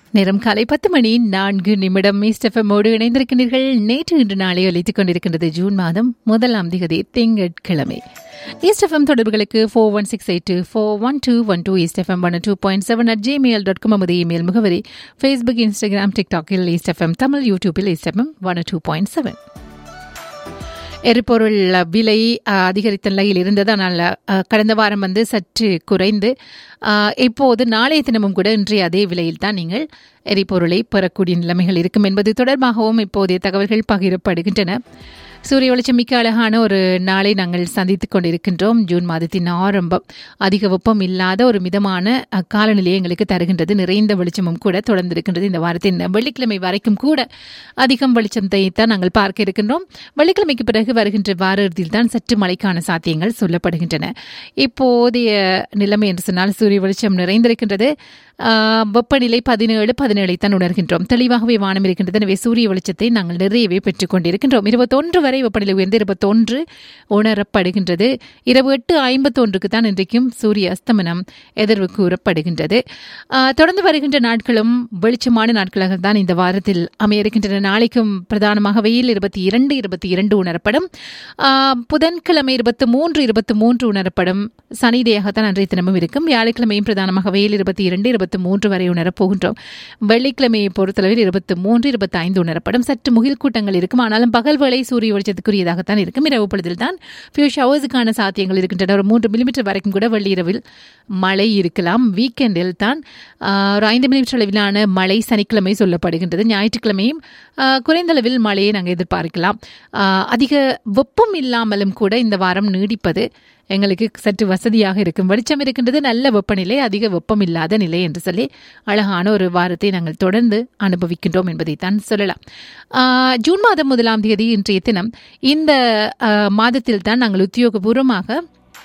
நேரம் காலை பத்து மணி நான்கு நிமிடம் மீஸ்டெஃபமோடு இணைந்திருக்கிறீர்கள் நேற்று இன்று நாளை ஒலித்துக் கொண்டிருக்கின்றது ஜூன் மாதம் முதலாம் திகதி திங்கட்கிழமை ஈஸ்டெஃபம் தொடர்புகளுக்கு four one six eight two four one two one two east FM one two point seven at Gmail dot com நமது இமெயில் முகவரி ஃபேஸ்புக் இன்ஸ்டாகிராம் டிக்டாக்கில் ஈஸ்டெஃபம் தமிழ் யூடியூபில் east FM one two point seven எரிபொருள் விலை அஹ், அதிகரித்த நிலையில் இருந்தது ஆனால் அஹ், கடந்த வாரம் வந்து சற்று குறைந்து அஹ், இப்போது நாளைய தினமும் கூட இன்றைய அதே விலையில் தான் நீங்கள் எரிபொருளை பெறக்கூடிய நிலைமைகள் இருக்கும் என்பது தொடர்பாகவும் இப்போதைய தகவல்கள் பகிரப்படுகின்றன சூரிய வெளிச்சம் மிக்க அழகான ஒரு நாளை நாங்கள் சந்தித்துக் கொண்டிருக்கின்றோம் ஜூன் மாதத்தின் ஆரம்பம் அதிக வெப்பம் இல்லாத ஒரு மிதமான அஹ், காலநிலையை எங்களுக்கு தருகின்றது நிறைந்த வெளிச்சமும் கூட தொடர்ந்து இருக்கின்றது இந்த வாரத்தின் வெள்ளிக்கிழமை வரைக்கும் கூட அதிகம் வெளிச்சத்தை தான் நாங்கள் பார்க்க இருக்கின்றோம் வெள்ளிக்கிழமைக்கு பிறகு வருகின்ற வார இறுதியில் தான் சற்று மழைக்கான சாத்தியங்கள் சொல்லப்படுகின்றன இப்போதைய நிலைமை என்று சொன்னால் சூரிய வெளிச்சம் நிறைந்திருக்கின்றது ஆஹ், வெப்பநிலை பதினேழு பதினேழை தான் உணர்கின்றோம் தெளிவாகவே வானம் இருக்கின்றது எனவே சூரிய வெளிச்சத்தை நாங்கள் நிறையவே பெற்றுக் கொண்டிருக்கின்றோம் இருபத்தொன்று வரை வெப்பநிலை உயர்ந்து இருபத்தொன்று உணரப்படுகின்றது இரவு எட்டு ஐம்பத்தொன்றுக்கு தான் இன்றைக்கும் சூரிய அஸ்தமனம் எதிர்வு கூறப்படுகின்றது ஆஹ், தொடர்ந்து வருகின்ற நாட்களும் வெளிச்சமான நாட்களாக தான் இந்த வாரத்தில் அமைய இருக்கின்றன நாளைக்கும் பிரதானமாக வெயில் இருபத்தி இரண்டு இருபத்தி இரண்டு உணரப்படும் ஆஹ், புதன்கிழமை இருபத்தி மூன்று இருபத்தி மூன்று உணரப்படும் சனிதேயாகத்தான் அன்றைய தினமும் இருக்கும் வியாழக்கிழமையும் பிரதானமாக வெயில் இருபத்தி இரண்டு இருபத்தி மூன்று வரை உணரப் போகின்றோம் வெள்ளிக்கிழமையை பொறுத்தளவில் இருபத்தி மூன்று இருபத்தி ஐந்து உணரப்படும் சற்று முகில் கூட்டங்கள் இருக்கும் ஆனாலும் பகல் வேளை சூரிய வெளிச்சத்துக்குரியதாகத்தான் இருக்கும் இரவு பொழுதில் தான் ஃபியூ ஷவர்ஸுக்கான சாத்தியங்கள் இருக்கின்றன ஒரு மூன்று மில்லிமீட்டர் வரைக்கும் கூட வெள்ளிரவில் மழை இருக்கலாம் வீக்கெண்டில் தான் ஆஹ், ஒரு ஐந்து மில்லிமீட்டர் அளவிலான மழை சனிக்கிழமை சொல்லப்படுகின்றது ஞாயிற்றுக்கிழமையும் ஆஹ், குறைந்த அளவில் மழையை நாங்கள் எதிர்பார்க்கலாம் ஆஹ், அதிக வெப்பம் இல்லாமலும் கூட இந்த வாரம் நீடிப்பது எங்களுக்கு சற்று வசதியாக இருக்கும் வெளிச்சம் இருக்கின்றது நல்ல வெப்பநிலை அதிக வெப்பம் இல்லாத நிலை என்று சொல்லி அழகான ஒரு வாரத்தை நாங்கள் தொடர்ந்து அனுபவிக்கின்றோம் என்பதைத்தான் சொல்லலாம் ஆஹ், ஜூன் மாதம் முதலாம் தேதி இன்றைய தினம் இந்த ஆஹ், மாதத்தில் தான் நாங்கள் உத்தியோகபூர்வமாக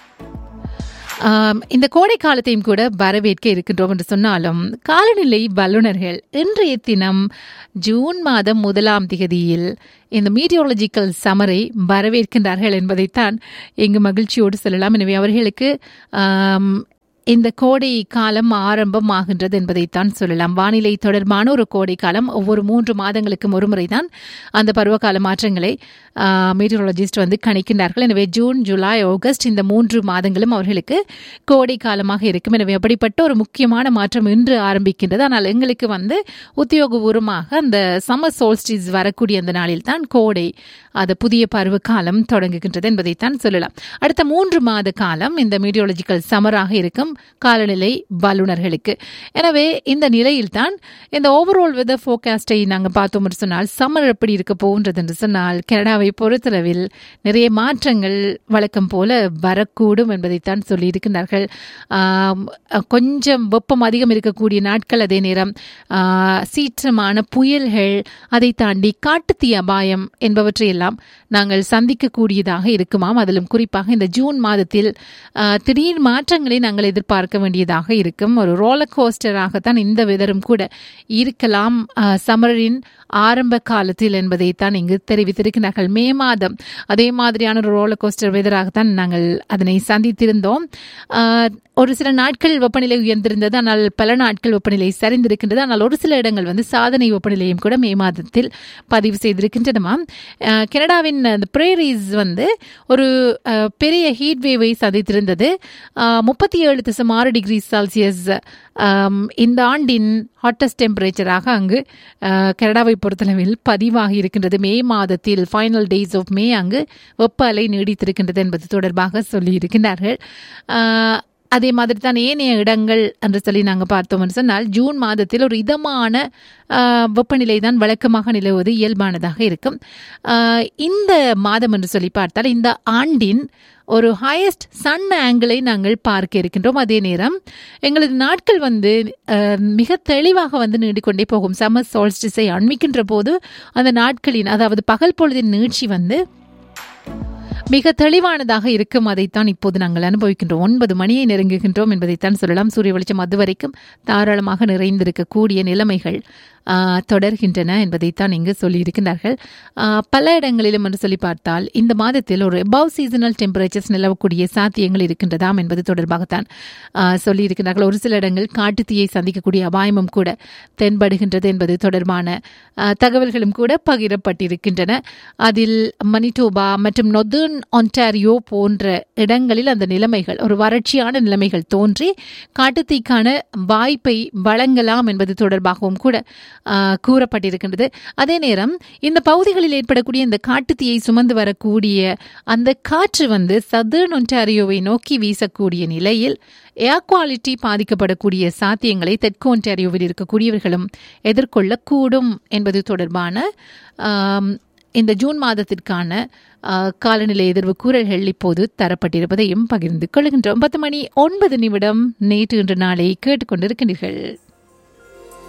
ஆம், இந்த கோடை காலத்தையும் கூட வரவேற்க இருக்கின்றோம் என்று சொன்னாலும் காலநிலை வல்லுநர்கள் இன்றைய தினம் ஜூன் மாதம் முதலாம் திகதியில் இந்த மீட்டியாலஜிக்கல் சமரை வரவேற்கின்றார்கள் என்பதைத்தான் இங்கு மகிழ்ச்சியோடு சொல்லலாம் எனவே அவர்களுக்கு ஆம், இந்த கோடை காலம் ஆரம்பம் ஆகின்றது என்பதைத்தான் சொல்லலாம் வானிலை தொடர்பான ஒரு கோடை காலம் ஒவ்வொரு மூன்று மாதங்களுக்கும் ஒரு முறைதான் அந்த பருவகால மாற்றங்களை மீட்டியாலஜிஸ்ட் வந்து கணிக்கின்றார்கள் எனவே ஜூன் ஜூலை ஆகஸ்ட் இந்த மூன்று மாதங்களும் அவர்களுக்கு கோடை காலமாக இருக்கும் எனவே அப்படிப்பட்ட ஒரு முக்கியமான மாற்றம் இன்று ஆரம்பிக்கின்றது ஆனால் எங்களுக்கு வந்து உத்தியோகபூர்வமாக அந்த சம்மர் சோல்ஸ்டிஸ் வரக்கூடிய அந்த நாளில் தான் கோடை அது புதிய பருவ காலம் தொடங்குகின்றது என்பதைத்தான் சொல்லலாம் அடுத்த மூன்று மாத காலம் இந்த மீடியாலஜிக்கல் சமராக இருக்கும் காலநிலை வல்லுநர்களுக்கு எனவே இந்த நிலையில்தான் இந்த ஓவரால் வெதர் ஃபோர்காஸ்டை நாங்கள் பார்த்தோம் என்று சொன்னால் சம்மர் எப்படி இருக்க போகின்றது என்று சொன்னால் கனடாவை பொறுத்தளவில் நிறைய மாற்றங்கள் வழக்கம் போல வரக்கூடும் என்பதைத்தான் சொல்லியிருக்கிறார்கள் ஆம், கொஞ்சம் வெப்பம் அதிகம் இருக்கக்கூடிய நாட்கள் அதே நேரம் ஆ, சீற்றமான புயல்கள் அதை தாண்டி காட்டுத்தீ அபாயம் என்பவற்றையெல்லாம் நாங்கள் சந்திக்கக்கூடியதாக இருக்குமாம் அதிலும் குறிப்பாக இந்த ஜூன் மாதத்தில் ஆ, திடீர் மாற்றங்களை நாங்கள் எதிர்பார்க்க வேண்டியதாக இருக்கும் ஒரு ரோலர் கோஸ்டராகத்தான் இந்த வெதரும் கூட இருக்கலாம் ஆ, சம்மரின் ஆரம்ப காலத்தில் என்பதைத்தான் இங்கு தெரிவித்திருக்கிறார்கள் மே மாதம் அதே மாதிரியான ஒரு ரோலர் கோஸ்டர் வெதராகத்தான் நாங்கள் அதனை சந்தித்திருந்தோம் ஆ, ஒரு சில நாட்கள் வெப்பநிலை உயர்ந்திருந்தது ஆனால் பல நாட்கள் வெப்பநிலை சரிந்திருக்கின்றது ஆனால் ஒரு சில இடங்கள் வந்து சாதனை வெப்பநிலையும் கூட மே மாதத்தில் பதிவு செய்திருக்கின்றனமாம் அஹ், கனடாவின் அந்த பிரேரிஸ் வந்து ஒரு அஹ், பெரிய ஹீட் வேவை சந்தித்திருந்தது முப்பத்தி ஏழு தசம் ஆறு டிகிரி செல்சியஸ் ஆம், இந்த ஆண்டின் ஹாட்டஸ்ட் டெம்பரேச்சராக அங்கு அஹ், கனடாவை பொறுத்தளவில் பதிவாகி இருக்கின்றது மே மாதத்தில் ஃபைனல் டேஸ் ஆஃப் மே அங்கு வெப்ப அலை நீடித்திருக்கின்றது என்பது தொடர்பாக சொல்லியிருக்கிறார்கள் அஹ், அதே மாதிரி தான் ஏனைய இடங்கள் என்று சொல்லி நாங்கள் பார்த்தோம்னு சொன்னால் ஜூன் மாதத்தில் ஒரு இதமான ஆஹ், வெப்பநிலை தான் வழக்கமாக நிலவுவது இயல்பானதாக இருக்கும் ஆஹ், இந்த மாதம் என்று சொல்லி பார்த்தால் இந்த ஆண்டின் ஒரு ஹையஸ்ட் சன் ஆங்கிளை நாங்கள் பார்க்க இருக்கின்றோம் அதே நேரம் எங்களது நாட்கள் வந்து ஆஹ், மிக தெளிவாக வந்து நீடிக்கொண்டே போகும் சம்மர் சோல்ஸ்டிஸை அண்மிக்கின்ற போது அந்த நாட்களின் அதாவது பகல் பொழுதின் நீட்சி வந்து மிக தெளிவானதாக இருக்கும் அதைத்தான் இப்போது நாங்கள் அனுபவிக்கின்றோம் ஒன்பது மணியை நெருங்குகின்றோம் என்பதைத்தான் சொல்லலாம் சூரிய வெளிச்சம் அது வரைக்கும் தாராளமாக நிறைந்திருக்கக்கூடிய நிலைமைகள் ஆ, தொடர்கின்றன என்பதைத்தான் இங்கு சொல்லியிருக்கிறார்கள் ஆ, பல இடங்களிலும் என்று சொல்லி பார்த்தால் இந்த மாதத்தில் ஒரு above சீசனல் டெம்பரேச்சர்ஸ் நிலவக்கூடிய சாத்தியங்கள் இருக்கின்றதாம் என்பது தொடர்பாகத்தான் ஆ, சொல்லியிருக்கிறார்கள் ஒரு சில இடங்கள் காட்டுத்தீயை சந்திக்கக்கூடிய அபாயமும் கூட தென்படுகின்றது என்பது தொடர்பான ஆ, தகவல்களும் கூட பகிரப்பட்டிருக்கின்றன அதில் மணிட்டோபா மற்றும் நொதர்ன் ஒன்டாரியோ போன்ற இடங்களில் அந்த நிலைமைகள் ஒரு வறட்சியான நிலைமைகள் தோன்றி காட்டுத்தீக்கான வாய்ப்பை வழங்கலாம் என்பது தொடர்பாகவும் கூட ஆ, கூறப்பட்டிருக்கின்றது அதே நேரம் இந்த பகுதிகளில் ஏற்படக்கூடிய இந்த காட்டுத்தீயை சுமந்து வரக்கூடிய அந்த காற்று வந்து சதர்ன் ஒன்டாரியோவை நோக்கி வீசக்கூடிய நிலையில் ஏர் குவாலிட்டி பாதிக்கப்படக்கூடிய சாத்தியங்களை தெற்கு ஒன்டாரியோவில் இருக்கக்கூடியவர்களும் எதிர்கொள்ளக்கூடும் என்பது தொடர்பான ஆம், இந்த ஜூன் மாதத்திற்கான ஆ, காலநிலை எதிர்வு கூறல்கள் இப்போது தரப்பட்டிருப்பதையும் பகிர்ந்து கொள்கின்றோம் பத்து மணி ஒன்பது நிமிடம் நேற்று இன்று நாளை கேட்டுக்கொண்டிருக்கின்றீர்கள்